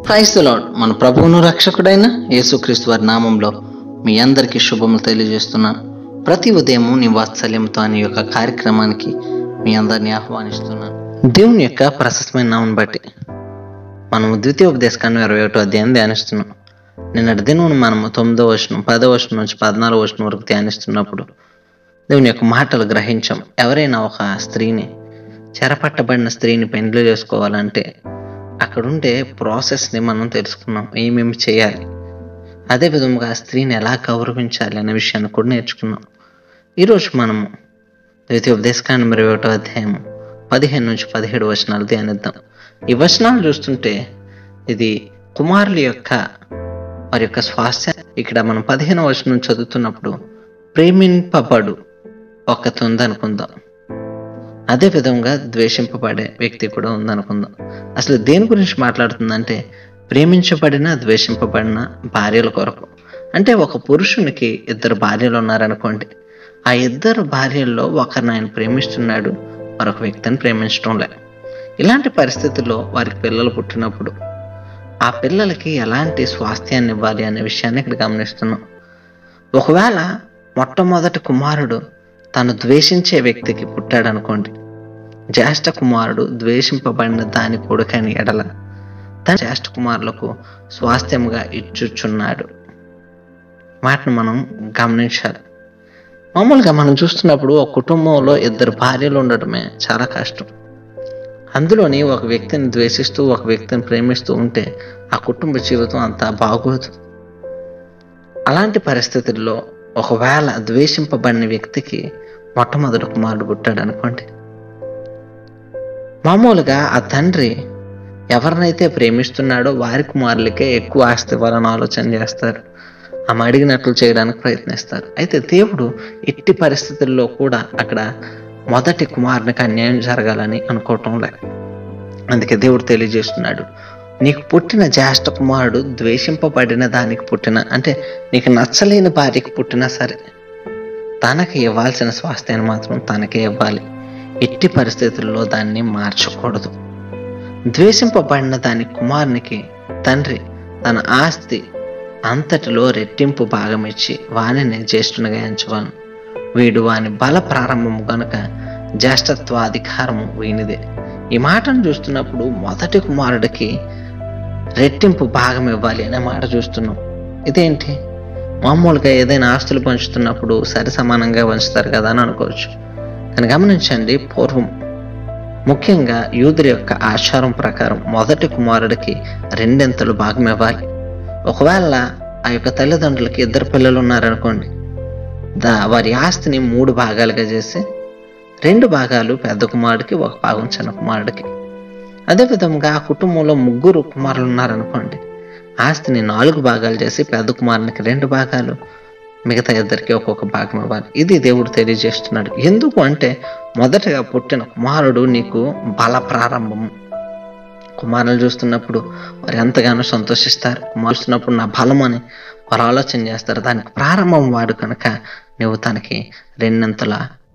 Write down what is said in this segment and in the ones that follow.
price lord మన ప్రభువును రక్షకుడైన యేసుక్రీస్తు వారి నామంలో మీ అందరికీ శుభములు తెలియజేస్తున్నాను ప్రతి ఉదయం నీ వాత్సల్యంతో అనే యొక్క కార్యక్రమానికి మీ అందరినీ ఆహ్వానిస్తున్నాను దేవుని యొక్క ప్రశస్తమైన నామం బట్టి మనము ద్వితీయ ఉపదేశకాండం ఇరవై ఒకటో అధ్యాయం ధ్యానిస్తున్నాం నిన్నటి దినం మనము తొమ్మిదో వచనం పదో వచనం నుంచి పద్నాలుగో వచనం వరకు ధ్యానిస్తున్నప్పుడు దేవుని యొక్క మాటలు గ్రహించాం ఎవరైనా ఒక స్త్రీని చెరపట్టబడిన స్త్రీని పెండ్లి చేసుకోవాలంటే అక్కడుండే ప్రాసెస్ని మనం తెలుసుకున్నాం ఏమేమి చేయాలి అదే విధంగా ఆ స్త్రీని ఎలా గౌరవించాలి అనే విషయాన్ని కూడా నేర్చుకున్నాం ఈరోజు మనము ద్వితీయ ఉపదేశకాండం ఇరవై ఒకటో అధ్యాయం పదిహేను నుంచి పదిహేడు వచనాలు ధ్యానిద్దాం ఈ వచనాలు చూస్తుంటే ఇది కుమారుల యొక్క వారి యొక్క స్వాస్థ్య ఇక్కడ మనం పదిహేను వచనం చదువుతున్నప్పుడు ప్రేమింపబడు ఒక్కతి ఉందనుకుందాం అదే విధంగా ద్వేషింపబడే వ్యక్తి కూడా ఉందనుకుందాం అసలు దేని గురించి మాట్లాడుతుందంటే ప్రేమించబడిన ద్వేషింపబడిన భార్యల కొరకు అంటే ఒక పురుషునికి ఇద్దరు భార్యలు ఉన్నారనుకోండి ఆ ఇద్దరు భార్యల్లో ఒకరిని ఆయన ప్రేమిస్తున్నాడు మరొక వ్యక్తిని ప్రేమించడం లే ఇలాంటి పరిస్థితుల్లో వారికి పిల్లలు పుట్టినప్పుడు ఆ పిల్లలకి ఎలాంటి స్వాస్థ్యాన్ని ఇవ్వాలి అనే విషయాన్ని ఇక్కడ గమనిస్తున్నాం ఒకవేళ మొట్టమొదటి కుమారుడు తను ద్వేషించే వ్యక్తికి పుట్టాడు అనుకోండి జ్యేష్ఠ కుమారుడు ద్వేషింపబడిన దాని కొడుకని ఎడల తన జ్యేష్ఠ కుమారులకు స్వాస్థ్యముగా ఇచ్చుచున్నాడు మాటను మనం గమనించాలి మామూలుగా మనం చూస్తున్నప్పుడు ఒక కుటుంబంలో ఇద్దరు భార్యలు ఉండడమే చాలా కష్టం అందులోని ఒక వ్యక్తిని ద్వేషిస్తూ ఒక వ్యక్తిని ప్రేమిస్తూ ఉంటే ఆ కుటుంబ జీవితం అంతా బాగోదు అలాంటి పరిస్థితుల్లో ఒకవేళ ద్వేషింపబడిన వ్యక్తికి మొట్టమొదటి కుమారుడు పుట్టాడు అనుకోండి మామూలుగా ఆ తండ్రి ఎవరినైతే ప్రేమిస్తున్నాడో వారి కుమారులకే ఎక్కువ ఆస్తి ఇవ్వాలని ఆలోచన చేస్తారు ఆమె అడిగినట్లు చేయడానికి ప్రయత్నిస్తారు అయితే దేవుడు ఎట్టి పరిస్థితుల్లో కూడా అక్కడ మొదటి కుమారునికి అన్యాయం జరగాలని అనుకోవటం లే అందుకే దేవుడు తెలియజేస్తున్నాడు నీకు పుట్టిన జ్యేష్ఠ కుమారుడు ద్వేషింపబడిన దానికి పుట్టిన అంటే నీకు నచ్చలేని భార్యకి పుట్టినా సరే తనకి ఇవ్వాల్సిన స్వాస్థ్యాన్ని మాత్రం తనకే ఇవ్వాలి ఎట్టి పరిస్థితుల్లో దాన్ని మార్చకూడదు ద్వేషింపబడిన దాని కుమారునికి తండ్రి తన ఆస్తి అంతటిలో రెట్టింపు భాగం ఇచ్చి వానిని జ్యేష్ఠునిగా ఎంచవాను వీడు వాని బల ప్రారంభము గనుక జ్యేష్ఠత్వాధికారము వీనిదే ఈ మాటను చూస్తున్నప్పుడు మొదటి కుమారుడికి రెట్టింపు భాగం ఇవ్వాలి అనే మాట చూస్తున్నాం ఇదేంటి మామూలుగా ఏదైనా ఆస్తులు పంచుతున్నప్పుడు సరి సమానంగా పంచుతారు కదా అని అనుకోవచ్చు కానీ గమనించండి పూర్వం ముఖ్యంగా యూదుల యొక్క ఆచారం ప్రకారం మొదటి కుమారుడికి రెండింతలు భాగం ఇవ్వాలి ఒకవేళ ఆ యొక్క తల్లిదండ్రులకి ఇద్దరు పిల్లలు ఉన్నారనుకోండి దా వారి ఆస్తిని మూడు భాగాలుగా చేసి రెండు భాగాలు పెద్ద కుమారుడికి ఒక భాగం చిన్న కుమారుడికి అదేవిధంగా ఆ కుటుంబంలో ముగ్గురు కుమారులు ఉన్నారనుకోండి ఆస్తిని నాలుగు భాగాలు చేసి పెద్ద కుమారునికి రెండు భాగాలు మిగతా ఇద్దరికి ఒక్కొక్క భాగం ఇవ్వాలి ఇది దేవుడు తెలియజేస్తున్నాడు ఎందుకు అంటే మొదటగా పుట్టిన కుమారుడు నీకు బల ప్రారంభం కుమారులు చూస్తున్నప్పుడు వారు ఎంతగానో సంతోషిస్తారు కుమారు చూస్తున్నప్పుడు నా బలం అని వారు ఆలోచన చేస్తారు దానికి ప్రారంభం వాడు కనుక నువ్వు తనకి రెండంతల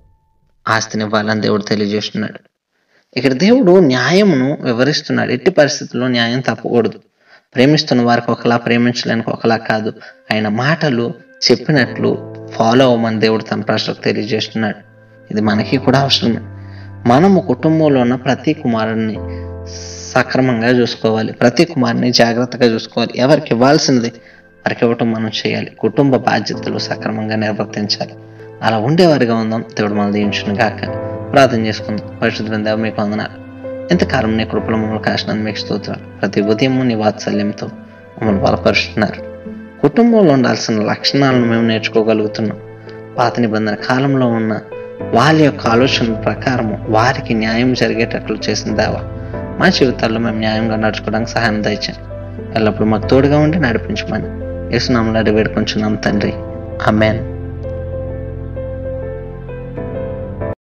ఆస్తిని ఇవ్వాలని దేవుడు తెలియజేస్తున్నాడు ఇక్కడ దేవుడు న్యాయమును వివరిస్తున్నాడు ఎట్టి పరిస్థితుల్లో న్యాయం తప్పకూడదు ప్రేమిస్తున్న వారికి ఒకలా ప్రేమించడానికి ఒకలా కాదు ఆయన మాటలు చెప్పినట్లు ఫాలో అవ్వమని దేవుడు తన ప్రజలకు తెలియజేస్తున్నాడు ఇది మనకి కూడా అవసరమే మనము కుటుంబంలో ఉన్న ప్రతి కుమారుడిని సక్రమంగా చూసుకోవాలి ప్రతి కుమారుని జాగ్రత్తగా చూసుకోవాలి ఎవరికి ఇవ్వాల్సింది వారికి ఇవ్వటం మనం చేయాలి కుటుంబ బాధ్యతలు సక్రమంగా నిర్వర్తించాలి అలా ఉండేవారిగా ఉందాం దేవుడు మనం దీవించును గాక ప్రార్థన చేసుకుందాం పరిశుద్ధ దేవ మీకు వందనాలు ఎంతకాలం నీ కృపలు మమ్మల్ని కాసినందుకు మీకు స్తోత్రాలు ప్రతి ఉదయం నీ వాత్సల్యంతో మమ్మల్ని బలపరుస్తున్నారు కుటుంబంలో ఉండాల్సిన లక్షణాలను మేము నేర్చుకోగలుగుతున్నాం పాత నిబంధన కాలంలో ఉన్న వాళ్ళ యొక్క ఆలోచన ప్రకారం వారికి న్యాయం జరిగేటట్లు చేసిన దేవ మా జీవితాల్లో మేము న్యాయంగా నడుచుకోవడానికి సహాయం దయచాను ఎల్లప్పుడూ మాకు తోడుగా ఉండి నడిపించమని యేసునామలాడి వేడుకొంచున్నాం తండ్రి అమెన్